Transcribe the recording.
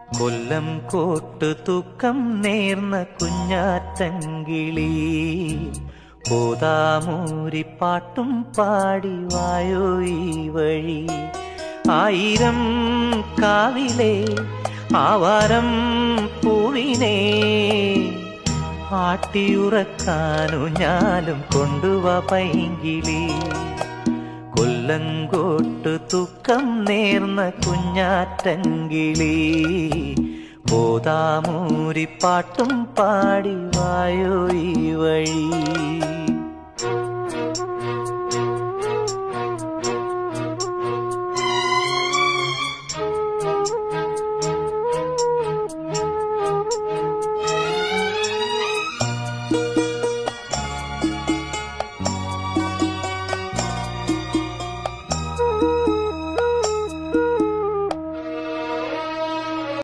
കൊല്ലം coat തൂക്കം നേർന്ന കുഞ്ഞാറ്റങ്കിളി കോതാമൂരി പാട്ടും പാടി വായോ ഈ വഴി ആയിരം കാവിലെ ആവാരം പൂവിനെ ആട്ടിയുറക്കാനു ഞാനും കൊണ്ടുവാ പൈങ്കിളി കൊല്ലങ്കോട്ട് തുക്കം നേർന്ന കുഞ്ഞാറ്റങ്കിളി പോതാമൂരി പാട്ടും പാടി വായോ ഈ വഴി